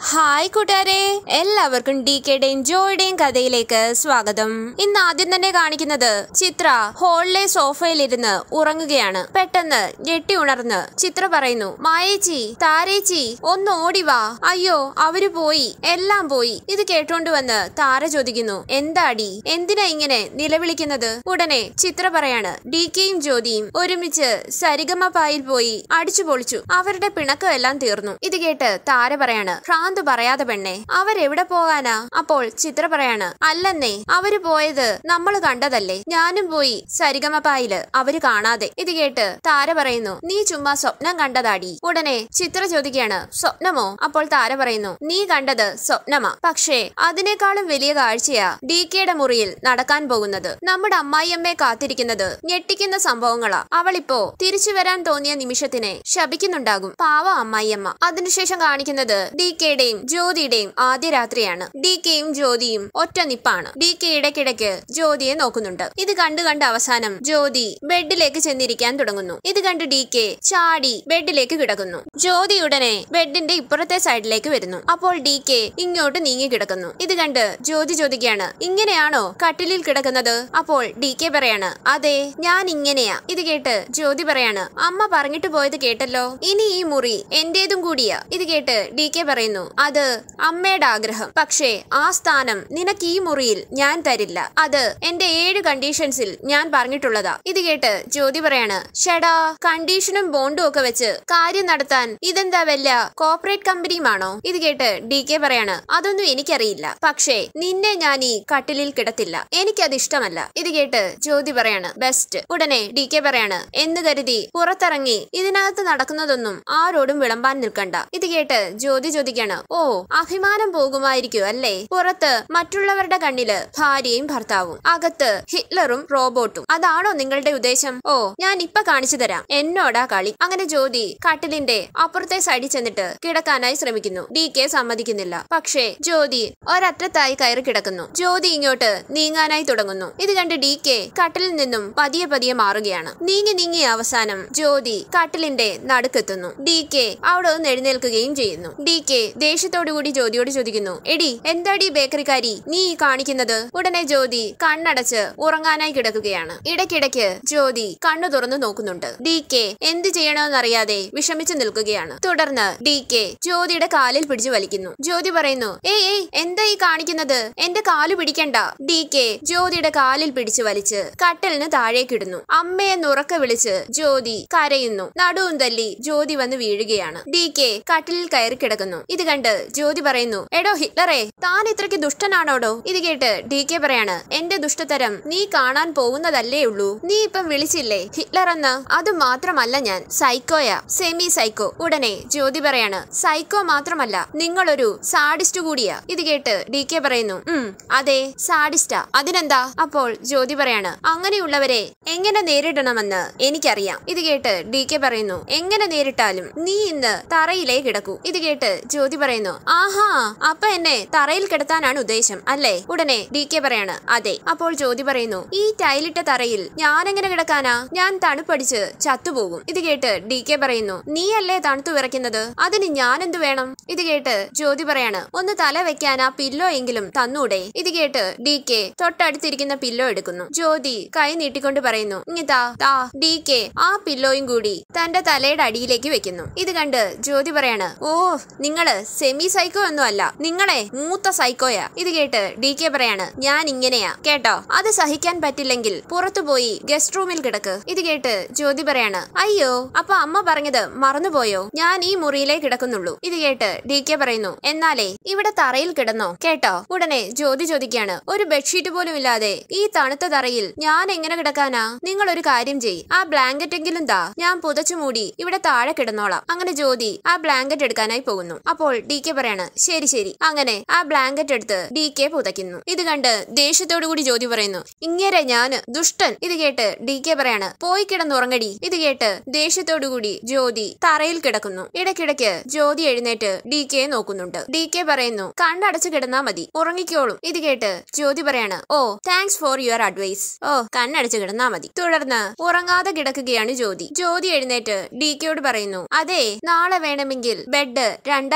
hi കൂട്ടുകാരെ എല്ലാവർക്കും D കെയുടെയും ജോയുടെയും കഥയിലേക്ക് സ്വാഗതം ഇന്ന് ആദ്യം തന്നെ കാണിക്കുന്നത് ചിത്ര ഹോളിലെ സോഫയിലിരുന്ന് ഉറങ്ങുകയാണ് പെട്ടെന്ന് ഞെട്ടി ഉണർന്ന് ചിത്ര പറയുന്നു മായേച്ചി താരേച്ചി ഒന്ന് ഓടി വാ അയ്യോ അവര് പോയി എല്ലാം പോയി ഇത് കേട്ടോണ്ട് വന്ന് താര ചോദിക്കുന്നു എന്താടി എന്തിനാ ഇങ്ങനെ നിലവിളിക്കുന്നത് ഉടനെ ചിത്ര പറയാണ് ഡി കെയും ജ്യോതിയും ഒരുമിച്ച് സരിഗമ പായിൽ പോയി അടിച്ചു പൊളിച്ചു അവരുടെ പിണക്കം എല്ലാം തീർന്നു ഇത് കേട്ട് താര പറയാണ് ഭ്രാന്ത് പറയാതെ പെണ്ണെ അവരെവിടെ പോകാനാ അപ്പോൾ ചിത്ര പറയാണ് അല്ലെന്നേ അവര് പോയത് നമ്മൾ കണ്ടതല്ലേ ഞാനും പോയി സരിഗമ പായില് അവര് കാണാതെ ഇത് കേട്ട് താര പറയുന്നു നീ ചുമ്മാ സ്വപ്നം കണ്ടതാടി ഉടനെ ചിത്ര ചോദിക്കുകയാണ് സ്വപ്നമോ അപ്പോൾ താര പറയുന്നു നീ കണ്ടത് സ്വപ്നമാ പക്ഷേ അതിനേക്കാളും വലിയ കാഴ്ചയാ ഡി കെയുടെ മുറിയിൽ നടക്കാൻ പോകുന്നത് നമ്മുടെ അമ്മായിയമ്മയെ കാത്തിരിക്കുന്നത് ഞെട്ടിക്കുന്ന സംഭവങ്ങളാ അവളിപ്പോ തിരിച്ചു വരാൻ തോന്നിയ നിമിഷത്തിനെ ശപിക്കുന്നുണ്ടാകും പാവ അമ്മായിയമ്മ അതിനുശേഷം കാണിക്കുന്നത് ഡി കെയുടെയും ജ്യോതിയുടെയും ആദ്യ രാത്രിയാണ് ഡി കെയും ജ്യോതിയും ഒറ്റ നിപ്പാണ് ഡി കെ ഇടയ്ക്കിടയ്ക്ക് ജ്യോതിയെ നോക്കുന്നുണ്ട് ഇത് കണ്ടു കണ്ട് അവസാനം ജ്യോതി ബെഡിലേക്ക് ചെന്നിരിക്കാൻ തുടങ്ങുന്നു ഇത് കണ്ട് ഡി കെ ചാടി ബെഡിലേക്ക് കിടക്കുന്നു ജ്യോതി ഉടനെ ബെഡിന്റെ ഇപ്പുറത്തെ സൈഡിലേക്ക് വരുന്നു അപ്പോൾ ഡി കെ ഇങ്ങോട്ട് നീങ്ങി കിടക്കുന്നു ഇത് കണ്ട് ജ്യോതി ചോദിക്കുകയാണ് ഇങ്ങനെയാണോ കട്ടിലിൽ കിടക്കുന്നത് അപ്പോൾ ഡി കെ പറയാണ് അതെ ഞാൻ ഇങ്ങനെയാ ഇത് കേട്ട് ജ്യോതി പറയാണ് അമ്മ പറഞ്ഞിട്ട് പോയത് കേട്ടല്ലോ ഇനി ഈ മുറി എന്റേതും കൂടിയാ ഇത് കേട്ട് ഡി കെ പറയുന്നു അത് അമ്മയുടെ ആഗ്രഹം പക്ഷേ ആ സ്ഥാനം നിനക്ക് ഈ മുറിയിൽ ഞാൻ തരില്ല അത് എന്റെ ഏഴ് കണ്ടീഷൻസിൽ ഞാൻ പറഞ്ഞിട്ടുള്ളതാ ഇത് കേട്ട് ജ്യോതി പറയാണ് ഷെടാ കണ്ടീഷനും ബോണ്ടും ഒക്കെ വെച്ച് കാര്യം നടത്താൻ ഇതെന്താ വല്ല കോർപ്പറേറ്റ് കമ്പനിയുമാണോ ഇത് കേട്ട് ഡി കെ പറയാണ് അതൊന്നും എനിക്കറിയില്ല പക്ഷേ നിന്നെ ഞാൻ ഈ കട്ടിലിൽ കിടത്തില്ല എനിക്കത് ഇഷ്ടമല്ല ഇത് കേട്ട് ജ്യോതി പറയാണ് ബെസ്റ്റ് ഉടനെ ഡി കെ പറയാണ് എന്ന് കരുതി പുറത്തിറങ്ങി ഇതിനകത്ത് നടക്കുന്നതൊന്നും ആരോടും വിളമ്പാൻ നിൽക്കണ്ട ഇത് കേട്ട് ജ്യോതി ചോദിക്കാണ് ഓ അഭിമാനം പോകുമായിരിക്കും അല്ലേ പുറത്ത് മറ്റുള്ളവരുടെ കണ്ണില് ഭാര്യയും ഭർത്താവും അകത്ത് ഹിറ്റ്ലറും റോബോട്ടും അതാണോ നിങ്ങളുടെ ഉദ്ദേശം ഓ ഞാൻ ഇപ്പൊ കാണിച്ചു തരാം എന്നോടാ കളി അങ്ങനെ ജ്യോതി കട്ടിലിന്റെ അപ്പുറത്തെ സൈഡിൽ ചെന്നിട്ട് കിടക്കാനായി ശ്രമിക്കുന്നു ഡി കെ സമ്മതിക്കുന്നില്ല പക്ഷേ ജ്യോതി ഒരറ്റത്തായി കയറി കിടക്കുന്നു ജ്യോതി ഇങ്ങോട്ട് നീങ്ങാനായി തുടങ്ങുന്നു ഇത് കണ്ട് ഡി കെ കട്ടിലിൽ നിന്നും പതിയെ പതിയെ മാറുകയാണ് നീങ്ങി നീങ്ങി അവസാനം ജ്യോതി കട്ടിലിന്റെ നടുക്കെത്തുന്നു ഡി കെ അവിടെ നിന്ന് എഴുന്നേൽക്കുകയും ചെയ്യുന്നു ഡി കെ ദേഷ്യത്തോടുകൂടി ജ്യോതിയോട് ചോദിക്കുന്നു എടി എന്താടി ബേക്കറിക്കാരി നീ ഈ കാണിക്കുന്നത് ഉടനെ ജ്യോതി കണ്ണടച്ച് ഉറങ്ങാനായി കിടക്കുകയാണ് ഇടയ്ക്കിടയ്ക്ക് ജ്യോതി കണ്ണു തുറന്നു നോക്കുന്നുണ്ട് ഡി കെ എന്ത് ചെയ്യണമെന്നറിയാതെ വിഷമിച്ചു നിൽക്കുകയാണ് തുടർന്ന് ഡി കെ ജ്യോതിയുടെ കാലിൽ പിടിച്ചു വലിക്കുന്നു ജ്യോതി പറയുന്നു ഏയ് ഏയ് എന്താ ഈ കാണിക്കുന്നത് എന്റെ കാല് പിടിക്കണ്ട ഡി കെ ജ്യോതിയുടെ കാലിൽ പിടിച്ചു വലിച്ച് കട്ടലിന് താഴേക്കിടുന്നു അമ്മയെ നുറക്ക വിളിച്ച് ജ്യോതി കരയുന്നു നടുവും തല്ലി ജ്യോതി വന്ന് വീഴുകയാണ് ഡി കെ കട്ടിലിൽ കയറി കിടക്കുന്നു ഇത് കണ്ട് ജ്യോതി പറയുന്നു എടോ ഹിറ്റ്ലറെ താൻ ഇത്രയ്ക്ക് ദുഷ്ടനാണോടോ ഇത് കേട്ട് ഡി കെ പറയാണ് എന്റെ ദുഷ്ടതരം നീ കാണാൻ പോകുന്നതല്ലേ ഉള്ളൂ നീ ഇപ്പം വിളിച്ചില്ലേ ഹിറ്റ്ലർ എന്ന് അത് മാത്രമല്ല ഞാൻ സൈക്കോയാ സെമി സൈക്കോ ഉടനെ ജ്യോതി പറയാണ് സൈക്കോ മാത്രമല്ല നിങ്ങളൊരു സാഡിസ്റ്റ് കൂടിയാ ഇത് കേട്ട് ഡി കെ പറയുന്നു ഉം അതെ സാഡിസ്റ്റാ അതിനെന്താ അപ്പോൾ ജ്യോതി പറയാണ് അങ്ങനെയുള്ളവരെ എങ്ങനെ നേരിടണമെന്ന് എനിക്കറിയാം ഇത് കേട്ട് ഡി കെ പറയുന്നു എങ്ങനെ നേരിട്ടാലും നീ ഇന്ന് തറയിലേ കിടക്കൂ ഇത് കേട്ട് ജ്യോതി പറയുന്നു ആഹാ അപ്പൊ എന്നെ തറയിൽ കിടത്താനാണ് ഉദ്ദേശം അല്ലേ ഉടനെ ഡി കെ പറയാണ് അതെ അപ്പോൾ ജ്യോതി പറയുന്നു ഈ ടൈലിട്ട തറയിൽ ഞാൻ എങ്ങനെ കിടക്കാനാ ഞാൻ തണുപ്പടിച്ച് ചത്തുപോകും ഇത് കേട്ട് ഡി കെ പറയുന്നു നീയല്ലേ തണുത്തു വിറയ്ക്കുന്നത് അതിന് ഞാൻ എന്ത് വേണം ഇത് കേട്ട് ജ്യോതി പറയാണ് ഒന്ന് തല വെക്കാൻ ആ പില്ലോ എങ്കിലും തന്നൂടെ ഇത് കേട്ട് ഡി കെ തൊട്ടടുത്തിരിക്കുന്ന പില്ലോ എടുക്കുന്നു ജ്യോതി കൈ നീട്ടിക്കൊണ്ട് പറയുന്നു ഇങ്ങിതാ താ ഡി കെ ആ പില്ലോയും കൂടി തന്റെ തലയുടെ അടിയിലേക്ക് വെക്കുന്നു ഇത് കണ്ട് ജ്യോതി പറയാണ് ഓ നിങ്ങള് സെമി സൈക്കോ ഒന്നും അല്ല നിങ്ങളെ മൂത്ത സൈക്കോയാ ഇത് കേട്ട് ഡി കെ പറയാണ് ഞാൻ ഇങ്ങനെയാ കേട്ടോ അത് സഹിക്കാൻ പറ്റില്ലെങ്കിൽ പുറത്തു പോയി ഗസ്റ്റ് റൂമിൽ കിടക്ക് ഇത് കേട്ട് ജ്യോതി പറയാണ് അയ്യോ അപ്പൊ അമ്മ പറഞ്ഞത് മറന്നുപോയോ ഞാൻ ഈ മുറിയിലേ കിടക്കുന്നുള്ളൂ ഇത് കേട്ട് ഡി കെ പറയുന്നു എന്നാലേ ഇവിടെ തറയിൽ കിടന്നോ കേട്ടോ ഉടനെ ജ്യോതി ചോദിക്കാണ് ഒരു ബെഡ്ഷീറ്റ് പോലും ഇല്ലാതെ ഈ തണുത്ത തറയിൽ ഞാൻ എങ്ങനെ കിടക്കാനാ നിങ്ങൾ ഒരു കാര്യം ചെയ് ആ ബ്ലാങ്കറ്റ് എങ്കിലും താ ഞാൻ പുതച്ചു മൂടി ഇവിടെ താഴെ കിടന്നോളാം അങ്ങനെ ജ്യോതി ആ ബ്ലാങ്കറ്റ് എടുക്കാനായി പോകുന്നു അപ്പോൾ ഡി കെ പറയാണ് ശരി ശരി അങ്ങനെ ആ ബ്ലാങ്കറ്റ് എടുത്ത് ഡി കെ പുതയ്ക്കുന്നു ഇത് കണ്ട് ദേഷ്യത്തോടു കൂടി ജ്യോതി പറയുന്നു ഇങ്ങനെ ഞാന് ദുഷ്ടൻ ഇത് കേട്ട് ഡി കെ പറയാണ് പോയി കിടന്നുറങ്ങടി ഇത് കേട്ട് ദേഷ്യത്തോടു കൂടി ജ്യോതി തറയിൽ കിടക്കുന്നു ഇടയ്ക്കിടയ്ക്ക് ജ്യോതി എഴുന്നേറ്റ് ഡി കെ നോക്കുന്നുണ്ട് ഡി കെ പറയുന്നു കണ്ണടച്ച് കിടന്നാ മതി ഉറങ്ങിക്കോളും ഇത് കേട്ട് ജ്യോതി പറയാണ് oh thanks for your advice oh കണ്ണടച്ച് കിടന്നാ മതി തുടർന്ന് ഉറങ്ങാതെ കിടക്കുകയാണ് ജ്യോതി ജ്യോതി എഴുന്നേറ്റ് ഡി കെയോട് പറയുന്നു അതെ നാളെ വേണമെങ്കിൽ ബെഡ് രണ്ടാക്കി ഇടാം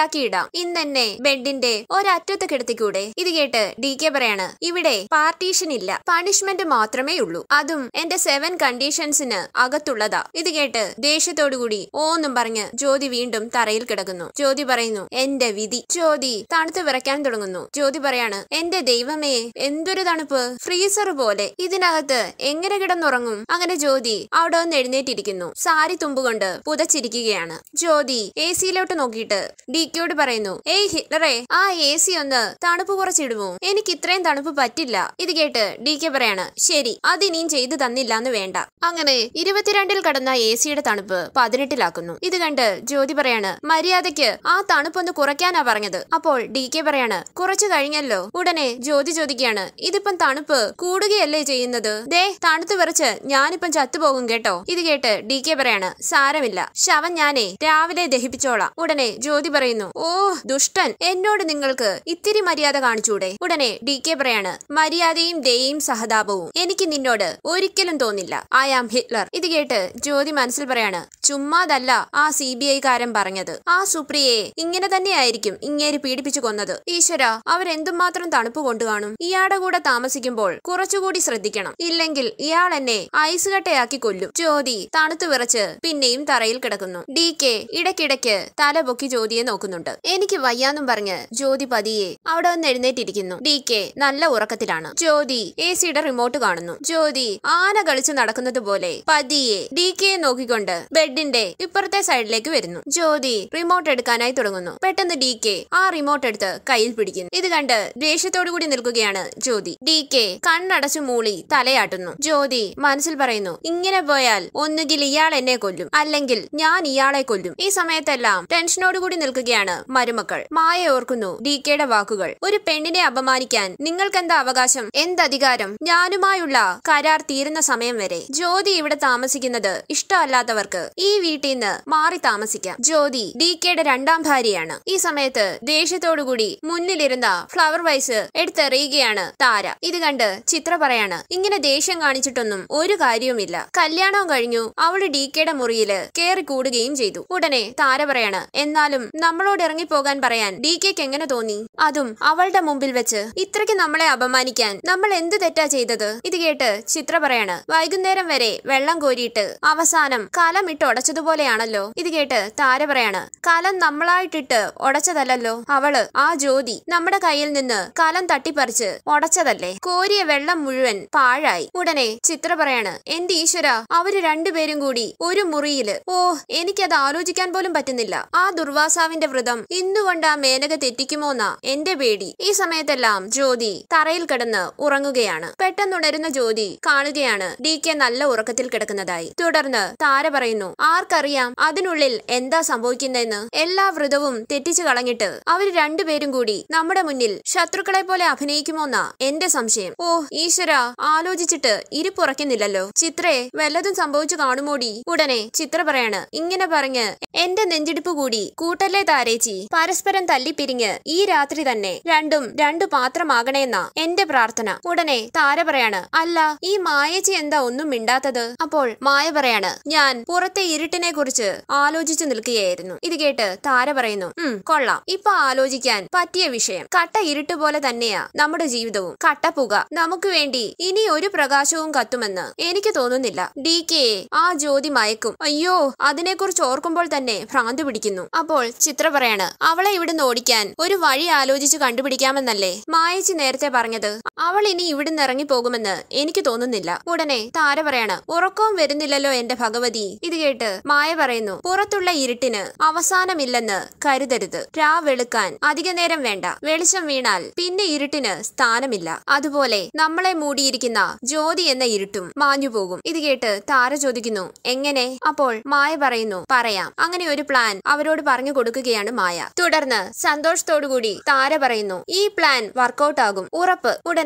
കൊള്ളാം ഇന്നെന്നെ ബെഡിന്റെ ഒരറ്റത്ത് കിടത്തിക്കൂടെ ഇത് കേട്ട് ഡി കെ പറയാണ് ഇവിടെ പാർട്ടീഷൻ ഇല്ല പണിഷ്മെന്റ് മാത്രമേ ഉള്ളൂ അതും എന്റെ സെവൻ കണ്ടീഷൻസിന് അകത്തുള്ളതാ ഇത് കേട്ട് ദേഷ്യത്തോടുകൂടി ഓന്നും പറഞ്ഞ് ജ്യോതി വീണ്ടും തറയിൽ കിടക്കുന്നു ജ്യോതി പറയുന്നു എന്റെ വിധി ജ്യോതി തണുത്ത് വിറയ്ക്കാൻ തുടങ്ങുന്നു ജ്യോതി പറയാണ് എന്റെ ദൈവമേ എന്തൊരു തണുപ്പ് ഫ്രീസർ പോലെ ഇതിനകത്ത് എങ്ങനെ കിടന്നുറങ്ങും അങ്ങനെ ജ്യോതി അവിടെ ഒന്ന് എഴുന്നേറ്റിരിക്കുന്നു സാരി തുമ്പുകൊണ്ട് പുതച്ചിരിക്കുകയാണ് ജ്യോതി എ സിയിലോട്ട് നോക്കിയിട്ട് ഡി കെയോട് പറയുന്നു ഏയ് ഹിറ്റ്ലറെ ആ എ സി ഒന്ന് തണുപ്പ് കുറച്ചിടുമോ എനിക്ക് ഇത്രയും തണുപ്പ് പറ്റില്ല ഇത് കേട്ട് ഡി കെ പറയാണ് ശരി അതിനിയും ചെയ്തു തന്നില്ല എന്ന് വേണ്ട അങ്ങനെ ഇരുപത്തിരണ്ടിൽ കടന്ന എ സിയുടെ തണുപ്പ് പതിനെട്ടിലാക്കുന്നു ഇത് കണ്ട് ജ്യോതി പറയാണ് മര്യാദയ്ക്ക് ആ തണുപ്പൊന്ന് കുറയ്ക്കാനാ പറഞ്ഞത് അപ്പോൾ ഡി കെ പറയാണ് കുറച്ചു കഴിഞ്ഞല്ലോ ഉടനെ ജ്യോതി ചോദിക്കുകയാണ് ഇതിപ്പം തണുപ്പ് കൂടുകയല്ലേ ചെയ്യുന്നത് ദേ തണുത്ത് വിറച്ച് ഞാനിപ്പം ചത്തുപോകും കേട്ടോ ഇത് കേട്ട് ഡി കെ പറയാണ് സാരമില്ല ശവം ഞാനേ രാവിലെ ദഹിപ്പിച്ചോളാം ഉടനെ ജ്യോതി പറയുന്നു ഓ ദുഷ്ടൻ എന്നോട് നിങ്ങൾക്ക് ഇത്തിരി മര്യാദ കാണിച്ചൂടെ ഉടനെ ഡി കെ പറയാണ് മര്യാദയും ദയയും സഹതാപവും എനിക്ക് നിന്നോട് ഒരിക്കലും തോന്നില്ല ഐ ആം ഹിറ്റ്ലർ ഇത് കേട്ട് ജ്യോതി മനസ്സിൽ പറയാണ് ചുമ്മാതല്ല ആ സി ബി ഐക്കാരൻ പറഞ്ഞത് ആ സുപ്രിയയെ ഇങ്ങനെ തന്നെയായിരിക്കും ഇങ്ങേര് പീഡിപ്പിച്ചു കൊന്നത് ഈശ്വര അവരെന്തുമാത്രം തണുപ്പ് കൊണ്ടു കാണും ഇയാളുടെ കൂടെ താമസിക്കുമ്പോൾ കുറച്ചുകൂടി ശ്രദ്ധിക്കണം ഇല്ലെങ്കിൽ ഇയാൾ എന്നെ ഐസ് കട്ടയാക്കി കൊല്ലും ജ്യോതി തണുത്തു വിറച്ച് പിന്നെയും തറയിൽ കിടക്കുന്നു ഡി കെ ഇടയ്ക്കിടയ്ക്ക് തല പൊക്കി ജ്യോതിയെ നോക്കുന്നുണ്ട് എനിക്ക് വയ്യാന്നും പറഞ്ഞ് ജ്യോതി പതിയെ അവിടെ വന്ന് എഴുന്നേറ്റിരിക്കുന്നു ഡി കെ നല്ല ഉറക്കത്തിലാണ് ജ്യോതി എ സിയുടെ റിമോട്ട് കാണുന്നു ജ്യോതി ആന കളിച്ച് നടക്കുന്നത് പോലെ പതിയെ ഡി കെയെ നോക്കിക്കൊണ്ട് ബെഡിന്റെ ഇപ്പുറത്തെ സൈഡിലേക്ക് വരുന്നു ജ്യോതി റിമോട്ട് എടുക്കാനായി തുടങ്ങുന്നു പെട്ടെന്ന് ഡി കെ ആ റിമോട്ട് എടുത്ത് കയ്യിൽ പിടിക്കുന്നു ഇത് കണ്ട് ദേഷ്യത്തോടു കൂടി നിൽക്കുകയാണ് ജ്യോതി ഡി കെ കണ്ണടച്ചു മൂളി തലയാട്ടുന്നു ജ്യോതി മനസ്സിൽ പറയുന്നു ഇങ്ങനെ പോയാൽ ഒന്നുകിൽ ഇയാൾ എന്നെ കൊല്ലും അല്ലെങ്കിൽ ഞാൻ ഇയാളെ കൊല്ലും ഈ സമയത്തെല്ലാം ടെൻഷനോടുകൂടി നിൽക്കുകയാണ് മരുമക്കൾ മായ ഓർക്കുന്നു ഡി കെയുടെ വാക്കുകൾ ഒരു പെണ്ണിനെ അപമാനിക്കാൻ നിങ്ങൾക്കെന്താ അവകാശം എന്തധികാരം ഞാനുമായുള്ള കരാർ തീരുന്ന സമയം വരെ ജ്യോതി ഇവിടെ താമസിക്കുന്നത് ഇഷ്ടമല്ലാത്തവർക്ക് ഈ വീട്ടിൽ നിന്ന് മാറി താമസിക്കാം ജ്യോതി ഡി കെയുടെ രണ്ടാം ഭാര്യയാണ് ഈ സമയത്ത് ദേഷ്യത്തോടുകൂടി മുന്നിലിരുന്ന ഫ്ലവർ വൈസ് എടുത്തെറിയുകയാണ് താര ഇത് കണ്ട് ചിത്ര പറയാണ് ഇങ്ങനെ ദേഷ്യം കാണിച്ചിട്ടൊന്നും ഒരു കാര്യവുമില്ല കല്യാണവും കഴിഞ്ഞു അവള് ഡി കെയുടെ മുറിയില് കേറി കൂടുകയും ചെയ്തു ഉടനെ താര പറയാണ് എന്നാലും നമ്മളോട് ഇറങ്ങിപ്പോകാൻ പറയാൻ ഡി കെക്ക് എങ്ങനെ തോന്നി അതും അവളുടെ മുമ്പിൽ വെച്ച് ഇത്രയ്ക്ക് നമ്മളെ അപമാനിക്കാൻ നമ്മൾ എന്ത് തെറ്റാ ചെയ്തത് ഇത് കേട്ട് ചിത്ര പറയാണ് വൈകുന്നേരം വരെ വെള്ളം കോരിയിട്ട് അവസാനം കലം ഇട്ട് ഉടച്ചതുപോലെയാണല്ലോ ഇത് കേട്ട് താര പറയാണ് കലം നമ്മളായിട്ടിട്ട് ഉടച്ചതല്ലല്ലോ അവള് ആ ജ്യോതി നമ്മുടെ കയ്യിൽ നിന്ന് കലം തട്ടിപ്പറിച്ച് ഉടച്ചതല്ലേ കോരിയ വെള്ളം മുഴുവൻ പാഴായി ഉടനെ ചിത്ര പറയാണ് എന്റെ ഈശ്വര അവര് രണ്ടുപേരും കൂടി ഒരു മുറിയില് ഓ എനിക്കത് ആലോചിക്കാൻ പോലും പറ്റുന്നില്ല ആ ദുർവാസാവിന്റെ വ്രതം ഇന്നുകൊണ്ട് ആ മേനക തെറ്റിക്കുമോന്നാ എന്റെ പേടി ഈ സമയത്തെല്ലാം ജ്യോതി തറയിൽ കിടന്ന് ഉറങ്ങുകയാണ് പെട്ടെന്നുണരുന്ന ജ്യോതി കാണുകയാണ് ഡി കെ നല്ല ഉറക്കത്തിൽ കിടക്കുന്നതായി തുടർന്ന് താര പറയുന്നു ആർക്കറിയാം അതിനുള്ളിൽ എന്താ സംഭവിക്കുന്നതെന്ന് എല്ലാ വ്രതവും തെറ്റിച്ചു കളഞ്ഞിട്ട് അവര് രണ്ടുപേരും കൂടി നമ്മുടെ മുന്നിൽ ശത്രുക്കളെ പോലെ അഭിനയിക്കുമോന്നാ എന്റെ സംശയം ഓ ഈശ്വര ആലോചിച്ചിട്ട് ഇരിപ്പുറക്കുന്നില്ലല്ലോ ചിത്രയെ വല്ലതും സംഭവിച്ചു കാണുമോടി ഉടനെ ചിത്ര പറയാണ് ഇങ്ങനെ പറഞ്ഞ് എന്റെ നെഞ്ചിടിപ്പ് കൂടി കൂട്ടല്ലേ താരേച്ചി പരസ്പരം തല്ലിപ്പിരിഞ്ഞ് ഈ രാത്രി തന്നെ രണ്ടും രണ്ടു പാത്രമാകണേന്നാ എന്റെ പ്രാർത്ഥന ഉടനെ താര പറയാണ് അല്ല ഈ മായേച്ചി എന്താ ഒന്നും മിണ്ടാത്തത് അപ്പോൾ മായ പറയാണ് ഞാൻ പുറത്തെ ഇരുട്ടിനെ കുറിച്ച് ആലോചിച്ചു നിൽക്കുകയായിരുന്നു ഇത് കേട്ട് താര പറയുന്നു ഉം കൊള്ളാം ഇപ്പൊ ആലോചിക്കാൻ പറ്റിയ വിഷയം കട്ട ഇരുട്ട് പോലെ തന്നെയാ നമ്മുടെ ജീവിതവും കട്ടപ്പുക നമുക്ക് വേണ്ടി ഇനി ഒരു പ്രകാശവും കത്തുമെന്ന് എനിക്ക് തോന്നുന്നില്ല ഡി കെ ആ ജ്യോതി മയക്കും അയ്യോ അതിനെക്കുറിച്ച് ഓർക്കുമ്പോൾ തന്നെ ഭ്രാന്ത് പിടിക്കുന്നു അപ്പോൾ ചിത്ര പറയാണ് അവളെ ഇവിടുന്ന് ഓടിക്കാൻ ഒരു വഴി ആലോചിച്ച് കണ്ടുപിടിക്കാമെന്നല്ലേ മായച്ചി നേരത്തെ പറഞ്ഞത് അവൾ ഇനി ഇവിടുന്ന് ഇറങ്ങി പോകുമെന്ന് എനിക്ക് തോന്നുന്നില്ല ഉടനെ താര പറയാണ് ഉറക്കവും വരുന്നില്ലല്ലോ എന്റെ ഭഗവതി ഇത് കേട്ട് മായ പറയുന്നു പുറത്തുള്ള ഇരുട്ടിന് അവസാനമില്ലെന്ന് കരുതരുത് രാ വെളുക്കാൻ അധിക നേരം വേണ്ട വെളിച്ചം വീണാൽ പിന്നെ ഇരുട്ടിന് സ്ഥാനമില്ല അതുപോലെ നമ്മളെ മൂടിയിരിക്കുന്ന ജ്യോതി എന്ന ഇരുട്ടും മാഞ്ഞു പോകും ഇത് കേട്ട് താര ചോദിക്കുന്നു എങ്ങനെ അപ്പോൾ മായ പറയുന്നു പറയാം അങ്ങനെ ഒരു പ്ലാൻ അവരോട് പറഞ്ഞു കൊടുക്കുകയാണ് മായ തുടർന്ന് സന്തോഷത്തോടുകൂടി താര പറയുന്നു ഈ പ്ലാൻ വർക്കൗട്ട് ആകും ഉറപ്പ് ഉടനെ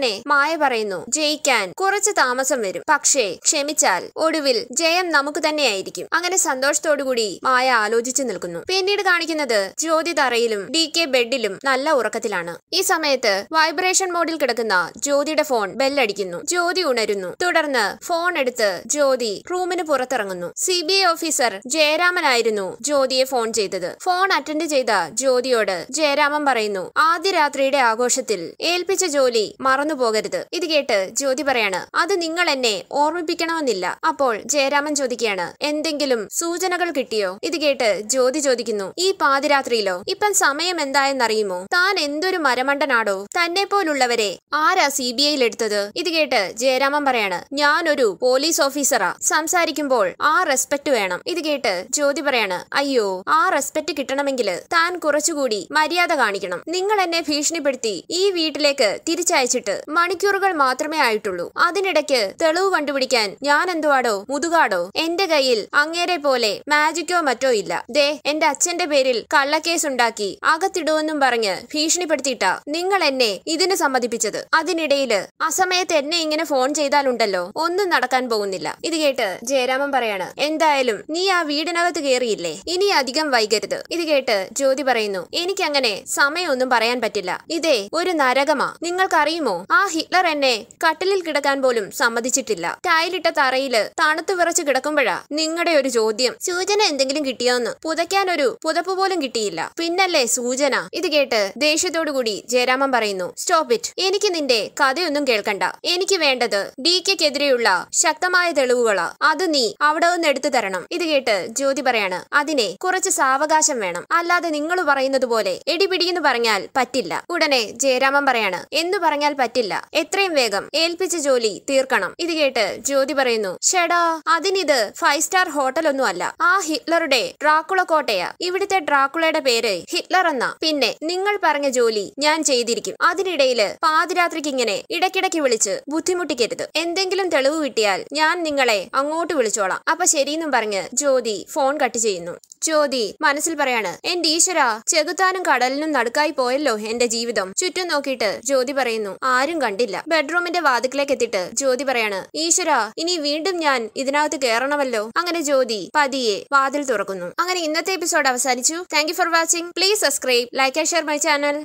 അങ്ങനെ മായ പറയുന്നു ജയിക്കാൻ കുറച്ച് താമസം വരും പക്ഷേ ക്ഷമിച്ചാൽ ഒടുവിൽ ജയം നമുക്ക് തന്നെയായിരിക്കും അങ്ങനെ സന്തോഷത്തോടുകൂടി മായ ആലോചിച്ചു നിൽക്കുന്നു പിന്നീട് കാണിക്കുന്നത് ജ്യോതി തറയിലും ഡി കെ ബെഡിലും നല്ല ഉറക്കത്തിലാണ് ഈ സമയത്ത് വൈബ്രേഷൻ മോഡിൽ കിടക്കുന്ന ജ്യോതിയുടെ ഫോൺ ബെല്ലടിക്കുന്നു ജ്യോതി ഉണരുന്നു തുടർന്ന് ഫോൺ എടുത്ത് ജ്യോതി റൂമിന് പുറത്തിറങ്ങുന്നു സി ബി ഐ ഓഫീസർ ജയരാമനായിരുന്നു ജ്യോതിയെ ഫോൺ ചെയ്തത് ഫോൺ അറ്റൻഡ് ചെയ്ത ജ്യോതിയോട് ജയരാമൻ പറയുന്നു ആദ്യ രാത്രിയുടെ ആഘോഷത്തിൽ ഏൽപ്പിച്ച ജോലി മറന്നു പോകരുത് ഇത് കേട്ട് ജ്യോതി പറയാണ് അത് നിങ്ങൾ എന്നെ ഓർമ്മിപ്പിക്കണമെന്നില്ല അപ്പോൾ ജയരാമൻ ചോദിക്കുകയാണ് എന്തെങ്കിലും സൂചനകൾ കിട്ടിയോ ഇത് കേട്ട് ജ്യോതി ചോദിക്കുന്നു ഈ പാതിരാത്രിയിലോ ഇപ്പം സമയം എന്തായെന്നറിയുമോ താൻ എന്തൊരു മരമണ്ടനാടോ തന്നെ പോലുള്ളവരെ ആരാ സി ബി ഐയിൽ എടുത്തത് ഇത് കേട്ട് ജയരാമൻ പറയാണ് ഞാനൊരു പോലീസ് ഓഫീസറാ സംസാരിക്കുമ്പോൾ ആ റെസ്പെക്ട് വേണം ഇത് കേട്ട് ജ്യോതി പറയാണ് അയ്യോ ആ റെസ്പെക്ട് കിട്ടണമെങ്കിൽ താൻ കുറച്ചുകൂടി മര്യാദ കാണിക്കണം നിങ്ങൾ എന്നെ ഭീഷണിപ്പെടുത്തി ഈ വീട്ടിലേക്ക് തിരിച്ചയച്ചിട്ട് മണിക്കൂറുകൾ മാത്രമേ ആയിട്ടുള്ളൂ അതിനിടയ്ക്ക് തെളിവ് കണ്ടുപിടിക്കാൻ ഞാൻ എന്തുവാടോ മുതുകാടോ എന്റെ കയ്യിൽ അങ്ങേരെ പോലെ മാജിക്കോ മറ്റോ ഇല്ല ദേ എന്റെ അച്ഛന്റെ പേരിൽ കള്ളക്കേസ് ഉണ്ടാക്കി അകത്തിടുമെന്നും പറഞ്ഞ് ഭീഷണിപ്പെടുത്തിയിട്ട നിങ്ങൾ എന്നെ ഇതിന് സമ്മതിപ്പിച്ചത് അതിനിടയില് അസമയത്ത് എന്നെ ഇങ്ങനെ ഫോൺ ചെയ്താലുണ്ടല്ലോ ഒന്നും നടക്കാൻ പോകുന്നില്ല ഇത് കേട്ട് ജയരാമൻ പറയാണ് എന്തായാലും നീ ആ വീടിനകത്ത് കയറിയില്ലേ ഇനി അധികം വൈകരുത് ഇത് കേട്ട് ജ്യോതി പറയുന്നു എനിക്കങ്ങനെ സമയമൊന്നും പറയാൻ പറ്റില്ല ഇതേ ഒരു നരകമാ നിങ്ങൾക്കറിയുമോ ആ ഹിറ്റ്ലർ എന്നെ കട്ടിലിൽ കിടക്കാൻ പോലും സമ്മതിച്ചിട്ടില്ല ടൈലിട്ട തറയില് തണുത്തു വിറച്ച് കിടക്കുമ്പോഴാ നിങ്ങളുടെ ഒരു ചോദ്യം സൂചന എന്തെങ്കിലും കിട്ടിയോന്ന് പുതയ്ക്കാൻ ഒരു പുതപ്പ് പോലും കിട്ടിയില്ല പിന്നല്ലേ സൂചന ഇത് കേട്ട് ദേഷ്യത്തോടു കൂടി ജയരാമൻ പറയുന്നു സ്റ്റോപ്പ് ഇറ്റ് എനിക്ക് നിന്റെ കഥയൊന്നും കേൾക്കണ്ട എനിക്ക് വേണ്ടത് ഡി കെക്കെതിരെയുള്ള ശക്തമായ തെളിവുകളാ അത് നീ അവിടെ നിന്ന് എടുത്തു തരണം ഇത് കേട്ട് ജ്യോതി പറയാണ് അതിനെ കുറച്ച് സാവകാശം വേണം അല്ലാതെ നിങ്ങൾ പറയുന്നത് പോലെ എടിപിടിയെന്ന് പറഞ്ഞാൽ പറ്റില്ല ഉടനെ ജയരാമൻ പറയാണ് എന്ന് പറഞ്ഞാൽ പറ്റില്ല എത്രയും വേഗം ഏൽപ്പിച്ച ജോലി തീർക്കണം ഇത് കേട്ട് ജ്യോതി പറയുന്നു ഷെടാ അതിനിത് ഫൈവ് സ്റ്റാർ ഹോട്ടൽ ഒന്നും അല്ല ആ ഹിറ്റ്ലറുടെ ഡ്രാക്കുള കോട്ടയാ ഇവിടുത്തെ ഡ്രാക്കുളയുടെ പേര് ഹിറ്റ്ലർ എന്ന പിന്നെ നിങ്ങൾ പറഞ്ഞ ജോലി ഞാൻ ചെയ്തിരിക്കും അതിനിടയില് പാതിരാത്രിക്ക് ഇങ്ങനെ ഇടയ്ക്കിടയ്ക്ക് വിളിച്ച് ബുദ്ധിമുട്ടിക്കരുത് എന്തെങ്കിലും തെളിവ് കിട്ടിയാൽ ഞാൻ നിങ്ങളെ അങ്ങോട്ട് വിളിച്ചോളാം അപ്പൊ ശരിയെന്നും പറഞ്ഞ് ജ്യോതി ഫോൺ കട്ട് ചെയ്യുന്നു ജ്യോതി മനസ്സിൽ പറയാണ് എന്റെ ഈശ്വര ചെകുത്താനും കടലിനും നടുക്കായി പോയല്ലോ എന്റെ ജീവിതം ചുറ്റും നോക്കിയിട്ട് ജ്യോതി പറയുന്നു ആരും കണ്ടില്ല ബെഡ്റൂമിന്റെ വാതിക്കിലേക്ക് എത്തിയിട്ട് ജ്യോതി പറയാണ് ഈശ്വര ഇനി വീണ്ടും ഞാൻ ഇതിനകത്ത് കയറണമല്ലോ അങ്ങനെ ജ്യോതി പതിയെ വാതിൽ തുറക്കുന്നു അങ്ങനെ ഇന്നത്തെ എപ്പിസോഡ് അവസാനിച്ചു thank you for watching please subscribe like and share my channel